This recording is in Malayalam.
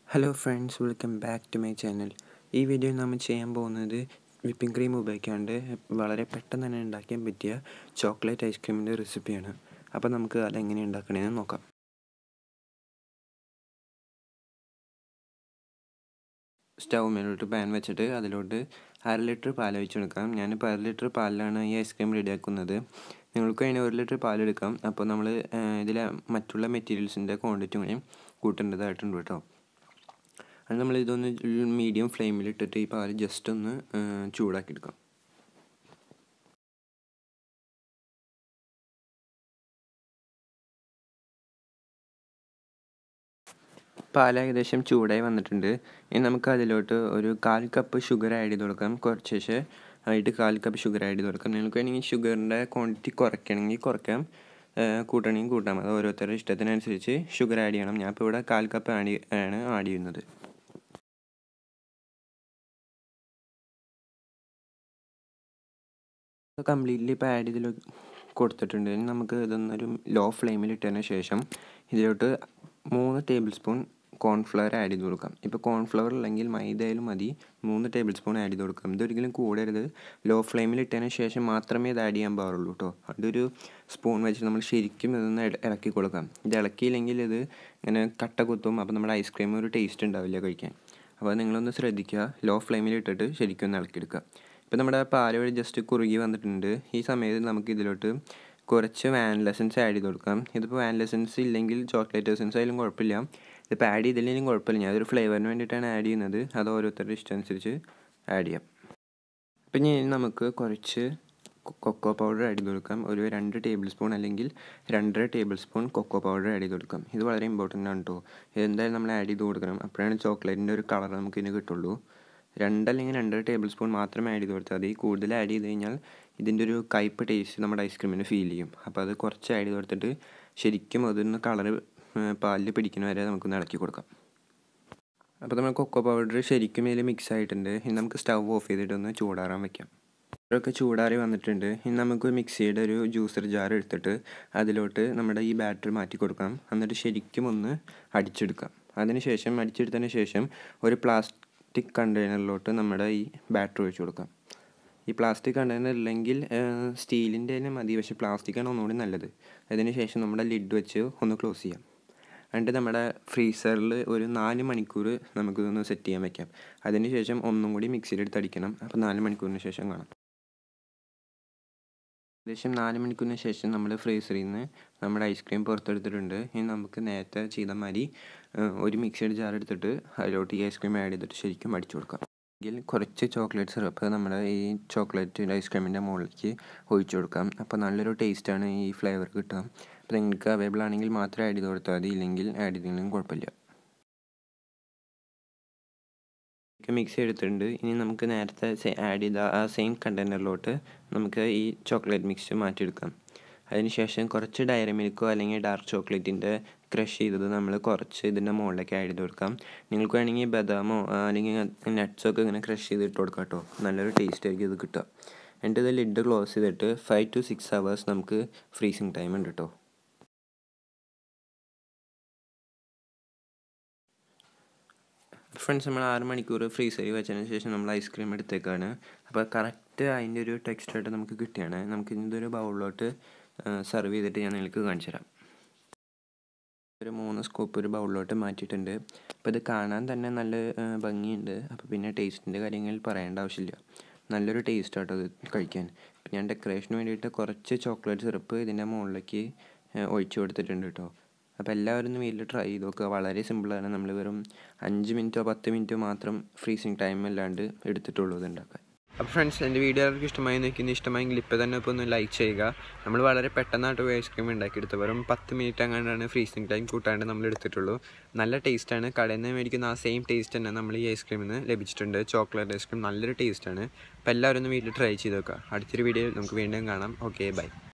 hello friends welcome back to my channel ഈ വീഡിയോയിൽ നമ്മൾ ചെയ്യാൻ പോകുന്നത് വിപ്പിംഗ് ക്രീം ഉപയോഗിക്കാണ്ട് വളരെ പെട്ടെന്ന് തന്നെ ഉണ്ടാക്കാൻ പറ്റിയ ചോക്ലേറ്റ് ഐസ്ക്രീമിൻ്റെ റെസിപ്പിയാണ് അപ്പോൾ നമുക്ക് അതെങ്ങനെ ഉണ്ടാക്കണമെന്ന് നോക്കാം സ്റ്റൗ മേലോട്ട് പാൻ വെച്ചിട്ട് അതിലോട്ട് അര ലിറ്റർ പാൽ ഒഴിച്ചെടുക്കാം ഞാനിപ്പോൾ അര ലിറ്റർ പാലിലാണ് ഈ ഐസ്ക്രീം റെഡിയാക്കുന്നത് നിങ്ങൾക്ക് അതിന് ഒരു ലിറ്റർ പാലെടുക്കാം അപ്പോൾ നമ്മൾ ഇതിലെ മറ്റുള്ള മെറ്റീരിയൽസിൻ്റെ ക്വാണ്ടിറ്റി കൂടി കൂട്ടേണ്ടതായിട്ടുണ്ട് കേട്ടോ അത് നമ്മൾ ഇതൊന്ന് മീഡിയം ഫ്ലെയിമിൽ ഇട്ടിട്ട് ഈ പാൽ ജസ്റ്റ് ഒന്ന് ചൂടാക്കി എടുക്കാം പാൽ ഏകദേശം ചൂടായി വന്നിട്ടുണ്ട് ഇനി നമുക്ക് അതിലോട്ട് ഒരു കാൽ കപ്പ് ഷുഗർ ആഡ് ചെയ്ത് കൊടുക്കാം കുറച്ച് ശേഷം ആയിട്ട് കാൽ കപ്പ് ഷുഗർ ആഡ് ചെയ്ത് കൊടുക്കാം നിങ്ങൾക്ക് വേണമെങ്കിൽ ഷുഗറിൻ്റെ ക്വാണ്ടിറ്റി കുറയ്ക്കണമെങ്കിൽ കുറയ്ക്കാം കൂട്ടണമെങ്കിൽ കൂട്ടാം അത് ഓരോരുത്തരുടെ ഇഷ്ടത്തിനനുസരിച്ച് ഷുഗർ ആഡ് ചെയ്യണം ഞാൻ ഇപ്പോൾ ഇവിടെ കാൽ കപ്പ് ആഡ് ആണ് ആഡ് ചെയ്യുന്നത് കംപ്ലീറ്റ്ലി ഇപ്പോൾ ആഡ് ചെയ്തിൽ കൊടുത്തിട്ടുണ്ട് ഇനി നമുക്ക് ഇതൊന്നൊരു ലോ ഫ്ലെയിമിൽ ഇട്ടതിന് ശേഷം ഇതിലോട്ട് മൂന്ന് ടേബിൾ സ്പൂൺ കോൺഫ്ലവർ ആഡ് ചെയ്ത് കൊടുക്കാം ഇപ്പോൾ കോൺഫ്ലവർ അല്ലെങ്കിൽ മൈദയിലും മതി മൂന്ന് ടേബിൾ സ്പൂൺ ആഡ് ചെയ്ത് കൊടുക്കാം ഇതൊരിക്കലും കൂടരുത് ലോ ഫ്ലെയിമിൽ ഇട്ടതിന് ശേഷം മാത്രമേ ഇത് ആഡ് ചെയ്യാൻ പാടുള്ളൂ കേട്ടോ അതൊരു സ്പൂൺ വെച്ച് നമ്മൾ ശരിക്കും ഇതൊന്ന് ഇളക്കി കൊടുക്കാം ഇത് ഇളക്കിയില്ലെങ്കിൽ ഇത് ഇങ്ങനെ കട്ട കുത്തും അപ്പോൾ നമ്മുടെ ഐസ്ക്രീം ഒരു ടേസ്റ്റ് ഉണ്ടാവില്ല കഴിക്കാൻ അപ്പോൾ നിങ്ങളൊന്ന് ശ്രദ്ധിക്കുക ലോ ഫ്ലെയിമിൽ ഇട്ടിട്ട് ശരിക്കും ഒന്ന് ഇളക്കിയെടുക്കുക ഇപ്പോൾ നമ്മുടെ പാൽ വഴി ജസ്റ്റ് കുറുകി വന്നിട്ടുണ്ട് ഈ സമയത്ത് നമുക്ക് ഇതിലോട്ട് കുറച്ച് വാനില എസൻസ് ആഡ് ചെയ്ത് കൊടുക്കാം ഇതിപ്പോൾ വാനില എസൻസ് ഇല്ലെങ്കിൽ ചോക്ലേറ്റ് എസൻസ് ആയാലും കുഴപ്പമില്ല ഇതിപ്പോൾ ആഡ് ചെയ്തില്ലെങ്കിലും കുഴപ്പമില്ല ഞാൻ അതൊരു ഫ്ലേവറിന് വേണ്ടിയിട്ടാണ് ആഡ് ചെയ്യുന്നത് അത് ഓരോരുത്തരുടെ ഇഷ്ടമനുസരിച്ച് ആഡ് ചെയ്യാം അപ്പം ഇനി നമുക്ക് കുറച്ച് കൊക്കോ പൗഡർ ആഡ് ചെയ്ത് കൊടുക്കാം ഒരു രണ്ട് ടേബിൾ സ്പൂൺ അല്ലെങ്കിൽ രണ്ടര tablespoon cocoa powder add ചെയ്ത് കൊടുക്കാം ഇത് വളരെ ഇമ്പോർട്ടൻ്റ് ആണ് കേട്ടോ എന്തായാലും നമ്മൾ ആഡ് ചെയ്ത് കൊടുക്കണം അപ്പോഴാണ് ചോക്ലേറ്റിൻ്റെ ഒരു കളർ നമുക്ക് ഇതിന് കിട്ടുള്ളൂ രണ്ടല്ലെങ്കിൽ രണ്ടര ടേബിൾ സ്പൂൺ മാത്രമേ ആഡ് ചെയ്ത് കൊടുത്താൽ മതി കൂടുതൽ ആഡ് ചെയ്ത് കഴിഞ്ഞാൽ ഇതിൻ്റെ ഒരു കയ്പ് ടേസ്റ്റ് നമ്മുടെ ഐസ്ക്രീമിന് ഫീൽ ചെയ്യും അപ്പോൾ അത് കുറച്ച് ആഡ് ചെയ്ത് കൊടുത്തിട്ട് ശരിക്കും അതൊന്ന് കളർ പാലിൽ പിടിക്കുന്ന വരെ നമുക്കൊന്ന് ഇളക്കി കൊടുക്കാം അപ്പോൾ നമ്മൾ കൊക്കോ പൗഡർ ശരിക്കും ഇതിൽ മിക്സ് ആയിട്ടുണ്ട് ഇനി നമുക്ക് സ്റ്റവ് ഓഫ് ചെയ്തിട്ടൊന്ന് ചൂടാറാൻ വെക്കാം ഇതൊക്കെ ചൂടാറി വന്നിട്ടുണ്ട് ഇനി നമുക്ക് മിക്സിയുടെ ഒരു ജ്യൂസർ ജാർ എടുത്തിട്ട് അതിലോട്ട് നമ്മുടെ ഈ ബാറ്ററി മാറ്റി കൊടുക്കാം എന്നിട്ട് ശരിക്കും ഒന്ന് അടിച്ചെടുക്കാം അതിനുശേഷം അടിച്ചെടുത്തതിന് ശേഷം ഒരു പ്ലാസ്റ്റിക് പ്ലാസ്റ്റിക് കണ്ടെയ്നറിലോട്ട് നമ്മുടെ ഈ ബാറ്ററി ഒഴിച്ചു കൊടുക്കാം ഈ പ്ലാസ്റ്റിക് കണ്ടെയ്നർ ഇല്ലെങ്കിൽ സ്റ്റീലിൻ്റെ തന്നെ മതി പക്ഷേ പ്ലാസ്റ്റിക്കാണ് ഒന്നുകൂടി നല്ലത് അതിന് ശേഷം നമ്മുടെ ലിഡ് വെച്ച് ഒന്ന് ക്ലോസ് ചെയ്യാം എന്നിട്ട് നമ്മുടെ ഫ്രീസറിൽ ഒരു നാല് മണിക്കൂർ നമുക്കിതൊന്ന് സെറ്റ് ചെയ്യാൻ വെക്കാം അതിന് ശേഷം ഒന്നും കൂടി മിക്സിയിലെടുത്ത് അടിക്കണം അപ്പോൾ നാല് മണിക്കൂറിന് ശേഷം കാണാം ഏകദേശം നാല് മണിക്കൂറിന് ശേഷം നമ്മൾ ഫ്രീസറിൽ നിന്ന് നമ്മുടെ ഐസ്ക്രീം പുറത്തെടുത്തിട്ടുണ്ട് ഇനി നമുക്ക് നേരത്തെ ചെയ്ത മാതിരി ഒരു മിക്സഡ് ജാർ എടുത്തിട്ട് അതിലോട്ട് ഈ ഐസ്ക്രീം ആഡ് ചെയ്തിട്ട് ശരിക്കും അടിച്ചു കൊടുക്കാം എങ്കിൽ കുറച്ച് ചോക്ലേറ്റ് സിറപ്പ് നമ്മുടെ ഈ ചോക്ലേറ്റ് ഐസ്ക്രീമിൻ്റെ മുകളിലേക്ക് ഒഴിച്ചു കൊടുക്കാം അപ്പോൾ നല്ലൊരു ടേസ്റ്റാണ് ഈ ഫ്ലേവർ കിട്ടുക അപ്പോൾ നിങ്ങൾക്ക് അവൈലബിൾ ആണെങ്കിൽ മാത്രം ആഡ് ചെയ്ത് കൊടുത്താൽ മതി ഇല്ലെങ്കിൽ ആഡ് ചെയ്തില്ലെങ്കിലും കുഴപ്പമില്ല മിക്സ് എടുത്തിട്ടുണ്ട് ഇനി നമുക്ക് നേരത്തെ ആഡ് ചെയ്ത ആ സെയിം കണ്ടെയ്നറിലോട്ട് നമുക്ക് ഈ ചോക്ലേറ്റ് മിക്സ് മാറ്റിയെടുക്കാം അതിനുശേഷം കുറച്ച് ഡയറി മിൽക്കോ അല്ലെങ്കിൽ ഡാർക്ക് ചോക്ലേറ്റിൻ്റെ ക്രഷ് ചെയ്തത് നമ്മൾ കുറച്ച് ഇതിൻ്റെ മുകളിലേക്ക് ആഡ് ചെയ്ത് കൊടുക്കാം നിങ്ങൾക്ക് വേണമെങ്കിൽ ബദാമോ അല്ലെങ്കിൽ നട്ട്സോ ഒക്കെ ഇങ്ങനെ ക്രഷ് ചെയ്ത് ഇട്ട് കൊടുക്കാം കേട്ടോ നല്ലൊരു ടേസ്റ്റ് ആയിരിക്കും ഇത് കിട്ടുക എന്നിട്ട് ഇത് ലിഡ് ക്ലോസ് ചെയ്തിട്ട് ഫൈവ് ടു സിക്സ് ഹവേഴ്സ് നമുക്ക് ഫ്രീസിങ് ടൈം ഉണ്ട് കേട്ടോ ഫ്രണ്ട്സ് നമ്മൾ ആറ് മണിക്കൂർ ഫ്രീസറിൽ വെച്ചതിന് ശേഷം നമ്മൾ ഐസ്ക്രീം എടുത്തേക്കാണ് അപ്പോൾ കറക്റ്റ് അതിൻ്റെ ഒരു ടെക്സ്റ്റായിട്ട് നമുക്ക് കിട്ടിയാണ് നമുക്ക് ഇതൊരു ബൗളിലോട്ട് സെർവ് ചെയ്തിട്ട് ഞാൻ നിങ്ങൾക്ക് കാണിച്ചു തരാം ഒരു മൂന്ന് സ്കൂപ്പ് ഒരു ബൗളിലോട്ട് മാറ്റിയിട്ടുണ്ട് അപ്പോൾ ഇത് കാണാൻ തന്നെ നല്ല ഭംഗിയുണ്ട് അപ്പോൾ പിന്നെ ടേസ്റ്റിൻ്റെ കാര്യങ്ങൾ പറയേണ്ട ആവശ്യമില്ല നല്ലൊരു ടേസ്റ്റ് ആട്ടോ ഇത് കഴിക്കാൻ ഇപ്പം ഞാൻ ഡെക്കറേഷന് വേണ്ടിയിട്ട് കുറച്ച് ചോക്ലേറ്റ് സിറപ്പ് ഇതിൻ്റെ മുകളിലേക്ക് ഒഴിച്ചു കൊടുത്തിട്ടുണ്ട് കേട്ടോ അപ്പോൾ എല്ലാവരും ഒന്ന് വീട്ടിൽ ട്രൈ ചെയ്ത് നോക്കുക വളരെ സിമ്പിളാണ് നമ്മൾ വെറും അഞ്ച് മിനിറ്റോ പത്ത് മിനിറ്റോ മാത്രം ഫ്രീസിങ് ടൈം അല്ലാണ്ട് എടുത്തിട്ടുള്ളൂ ഇത് ഉണ്ടാക്കാൻ അപ്പോൾ ഫ്രണ്ട്സ് എൻ്റെ വീഡിയോ എല്ലാവർക്കും ഇഷ്ടമായി നിൽക്കുന്നത് ഇഷ്ടമായെങ്കിൽ ഇപ്പോൾ തന്നെ ഇപ്പോൾ ഒന്ന് ലൈക്ക് ചെയ്യുക നമ്മൾ വളരെ പെട്ടെന്നായിട്ട് ഐസ്ക്രീം ഉണ്ടാക്കിയെടുത്ത് വെറും പത്ത് മിനിറ്റ് അങ്ങാണ്ടാണ് ഫ്രീസിങ് ടൈം കൂട്ടാണ്ട് നമ്മൾ എടുത്തിട്ടുള്ളൂ നല്ല ടേസ്റ്റാണ് കടയിൽ നിന്ന് മേടിക്കുന്ന ആ സെയിം ടേസ്റ്റ് തന്നെ നമ്മൾ ഈ ഐസ്ക്രീമിൽ നിന്ന് ലഭിച്ചിട്ടുണ്ട് ചോക്ലേറ്റ് ഐസ്ക്രീം നല്ലൊരു ടേസ്റ്റാണ് അപ്പോൾ എല്ലാവരും ഒന്ന് വീട്ടിൽ ട്രൈ ചെയ്ത് നോക്കുക അടുത്തൊരു വീഡിയോയിൽ നമുക്ക് വീണ്ടും കാണാം ഓക്കെ ബൈ